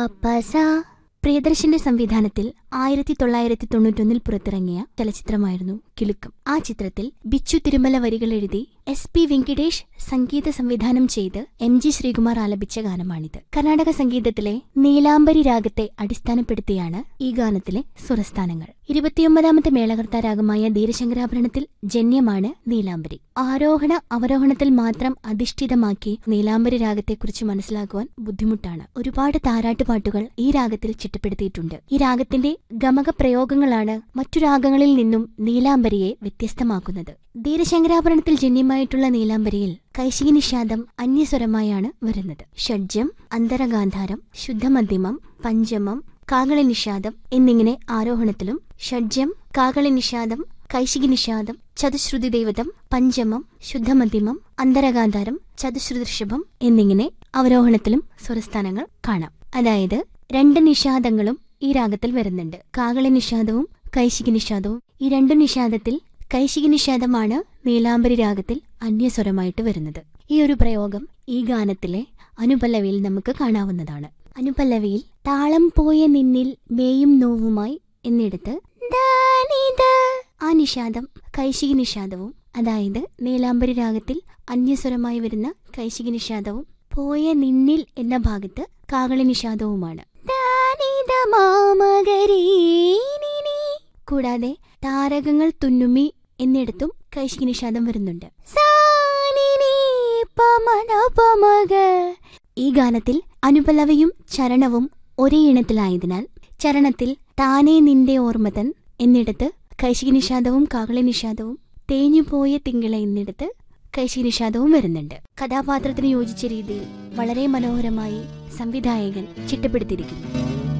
പസ പ്രിയദർശന്റെ സംവിധാനത്തിൽ ആയിരത്തി തൊള്ളായിരത്തി തൊണ്ണൂറ്റൊന്നിൽ പുറത്തിറങ്ങിയ ചലച്ചിത്രമായിരുന്നു കിലുക്കം ആ ചിത്രത്തിൽ ബിച്ചു തിരുമല വരികൾ എഴുതി എസ് പി വെങ്കിടേഷ് സംഗീത സംവിധാനം ചെയ്ത് എം ജി ശ്രീകുമാർ ആലപിച്ച ഗാനമാണിത് കർണാടക സംഗീതത്തിലെ നീലാംബരി രാഗത്തെ അടിസ്ഥാനപ്പെടുത്തിയാണ് ഈ ഗാനത്തിലെ സ്വരസ്ഥാനങ്ങൾ ഇരുപത്തിയൊമ്പതാമത്തെ മേളകർത്ത രാഗമായ ധീരശങ്കരാഭരണത്തിൽ ജന്യമാണ് നീലാംബരി ആരോഹണ അവരോഹണത്തിൽ മാത്രം അധിഷ്ഠിതമാക്കി നീലാംബരി രാഗത്തെക്കുറിച്ച് മനസ്സിലാക്കുവാൻ ബുദ്ധിമുട്ടാണ് ഒരുപാട് താരാട്ടുപാട്ടുകൾ ഈ രാഗത്തിൽ ചിട്ടപ്പെടുത്തിയിട്ടുണ്ട് ഈ രാഗത്തിന്റെ ഗമക പ്രയോഗങ്ങളാണ് മറ്റു രാഗങ്ങളിൽ നിന്നും നീലാംബരിയെ വ്യത്യസ്തമാക്കുന്നത് ധീരശങ്കരാഭരണത്തിൽ ജന്യമായിട്ടുള്ള നീലാംബരിയിൽ കൈശികി നിഷാദം അന്യസ്വരമായാണ് വരുന്നത് ഷഡ്ജം അന്തരഗാന്ധാരം ശുദ്ധമധ്യമം പഞ്ചമം കാകളി നിഷാദം എന്നിങ്ങനെ ആരോഹണത്തിലും ഷഡ്ജം കാകളി നിഷാദം കൈശികി നിഷാദം ചതുശ്രുതി ദൈവതം പഞ്ചമം ശുദ്ധമധ്യമം അന്തരഗാന്ധാരം ചതുശ്രുതിഋഷഭം എന്നിങ്ങനെ അവരോഹണത്തിലും സ്വരസ്ഥാനങ്ങൾ കാണാം അതായത് രണ്ട് നിഷാദങ്ങളും ഈ രാഗത്തിൽ വരുന്നുണ്ട് കാകളി നിഷാദവും കൈശികി നിഷാദവും ഈ രണ്ടു നിഷാദത്തിൽ കൈശികി നിഷാദമാണ് നീലാംബരി രാഗത്തിൽ അന്യസ്വരമായിട്ട് വരുന്നത് ഈ ഒരു പ്രയോഗം ഈ ഗാനത്തിലെ അനുപല്ലവിയിൽ നമുക്ക് കാണാവുന്നതാണ് അനുപല്ലവിയിൽ താളം പോയ നിന്നിൽ മേയും നോവുമായി എന്നിടത്ത് ദാനിദ ആ നിഷാദം കൈശികി നിഷാദവും അതായത് നീലാംബരി രാഗത്തിൽ അന്യസ്വരമായി വരുന്ന കൈശികി നിഷാദവും പോയ നിന്നിൽ എന്ന ഭാഗത്ത് കാകളി നിഷാദവുമാണ് ദാനിദ മാമകരീനിനി. കൂടാതെ താരകങ്ങൾ തുന്നുമി എന്നിടത്തും കൈശികി നിഷാദം വരുന്നുണ്ട് സാനിനി പമന പമക. ഈ ഗാനത്തിൽ അനുപല്ലവിയും ചരണവും ഒരേ ഇണത്തിലായതിനാൽ ചരണത്തിൽ താനേ നിന്റെ ഓർമ്മതൻ എന്നിടത്ത് കൈശികി നിഷാദവും കാകളി നിഷാദവും തേഞ്ഞുപോയ തിങ്കള എന്നിടത്ത് കൈശികി നിഷാദവും വരുന്നുണ്ട് കഥാപാത്രത്തിന് യോജിച്ച രീതിയിൽ വളരെ മനോഹരമായി സംവിധായകൻ ചിട്ടപ്പെടുത്തിയിരിക്കുന്നു